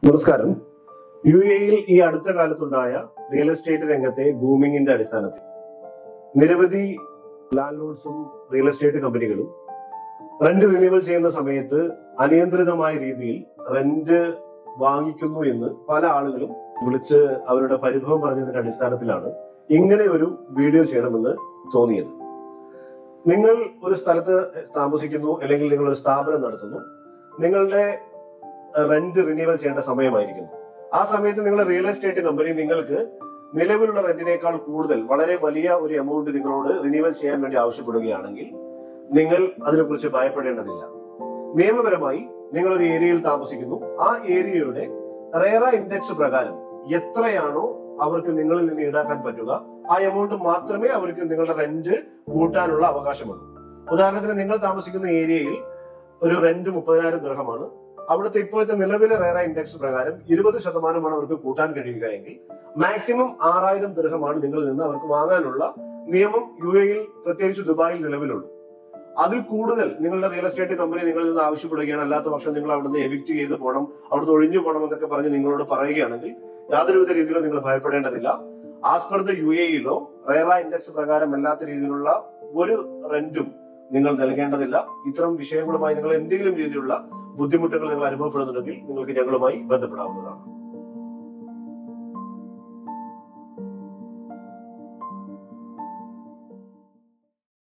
നമസ്കാരം യു എയിൽ ഈ അടുത്ത കാലത്തുണ്ടായ റിയൽ എസ്റ്റേറ്റ് രംഗത്തെ ബൂമിങ്ങിന്റെ അടിസ്ഥാനത്തിൽ നിരവധി ലാൻഡ് ലോഡ്സും റിയൽ എസ്റ്റേറ്റ് കമ്പനികളും റെന്റ് റിന്യൂവൽ ചെയ്യുന്ന സമയത്ത് അനിയന്ത്രിതമായ രീതിയിൽ റെന്റ് വാങ്ങിക്കുന്നു എന്ന് പല ആളുകളും വിളിച്ച് അവരുടെ പരിഭവം പറഞ്ഞതിന്റെ അടിസ്ഥാനത്തിലാണ് ഇങ്ങനെ ഒരു വീഡിയോ ചെയ്യണമെന്ന് തോന്നിയത് നിങ്ങൾ ഒരു സ്ഥലത്ത് താമസിക്കുന്നു അല്ലെങ്കിൽ നിങ്ങൾ ഒരു സ്ഥാപനം നടത്തുന്നു നിങ്ങളുടെ റെന്റ് റിന്യൂവൽ ചെയ്യേണ്ട സമയമായിരിക്കുന്നു ആ സമയത്ത് നിങ്ങളുടെ റിയൽ എസ്റ്റേറ്റ് കമ്പനി നിങ്ങൾക്ക് നിലവിലുള്ള റെന്റിനേക്കാൾ കൂടുതൽ വളരെ വലിയ ഒരു എമൗണ്ട് നിങ്ങളോട് റിന്യൂവൽ ചെയ്യാൻ വേണ്ടി ആവശ്യപ്പെടുകയാണെങ്കിൽ നിങ്ങൾ അതിനെക്കുറിച്ച് ഭയപ്പെടേണ്ടതില്ല നിയമപരമായി നിങ്ങൾ ഒരു ഏരിയയിൽ താമസിക്കുന്നു ആ ഏരിയയുടെ റേറ ഇൻഡെക്സ് പ്രകാരം എത്രയാണോ അവർക്ക് നിങ്ങളിൽ നിന്ന് ഈടാക്കാൻ പറ്റുക ആ എമൗണ്ട് മാത്രമേ അവർക്ക് നിങ്ങളുടെ റെന്റ് കൂട്ടാനുള്ള അവകാശമുള്ളൂ ഉദാഹരണത്തിന് നിങ്ങൾ താമസിക്കുന്ന ഏരിയയിൽ ഒരു റെന്റ് മുപ്പതിനായിരം ദൃഹമാണ് അവിടുത്തെ ഇപ്പോഴത്തെ നിലവിലെ റേറ ഇൻഡെക്സ് പ്രകാരം ഇരുപത് ശതമാനമാണ് അവർക്ക് കൂട്ടാൻ കഴിയുക എങ്കിൽ മാക്സിമം ആറായിരം ദൃഹമാണ് നിങ്ങളിൽ നിന്ന് അവർക്ക് വാങ്ങാനുള്ള നിയമം യു എയിൽ പ്രത്യേകിച്ച് ദുബായിൽ നിലവിലുള്ളൂ അതിൽ കൂടുതൽ നിങ്ങളുടെ റിയൽ എസ്റ്റേറ്റ് കമ്പനി നിങ്ങളിൽ നിന്ന് ആവശ്യപ്പെടുകയാണ് അല്ലാത്ത പക്ഷം നിങ്ങൾ അവിടുന്ന് എവിക്ട് ചെയ്ത് പോകണം അവിടുന്ന് ഒഴിഞ്ഞു പോകണം എന്നൊക്കെ പറഞ്ഞ് നിങ്ങളോട് പറയുകയാണെങ്കിൽ യാതൊരുവിധ രീതിയിലും നിങ്ങൾ ഭയപ്പെടേണ്ടതില്ല ആസ് പെർ ദ യു എയിലോ റേറ ഇൻഡെക്സ് പ്രകാരം അല്ലാത്ത രീതിയിലുള്ള ഒരു റെന്റും നിങ്ങൾ നൽകേണ്ടതില്ല ഇത്തരം വിഷയങ്ങളുമായി നിങ്ങൾ എന്തെങ്കിലും രീതിയിലുള്ള ബുദ്ധിമുട്ടുകൾ നിങ്ങൾ അനുഭവപ്പെടുന്നുണ്ടെങ്കിൽ നിങ്ങൾക്ക് ഞങ്ങളുമായി ബന്ധപ്പെടാവുന്നതാണ്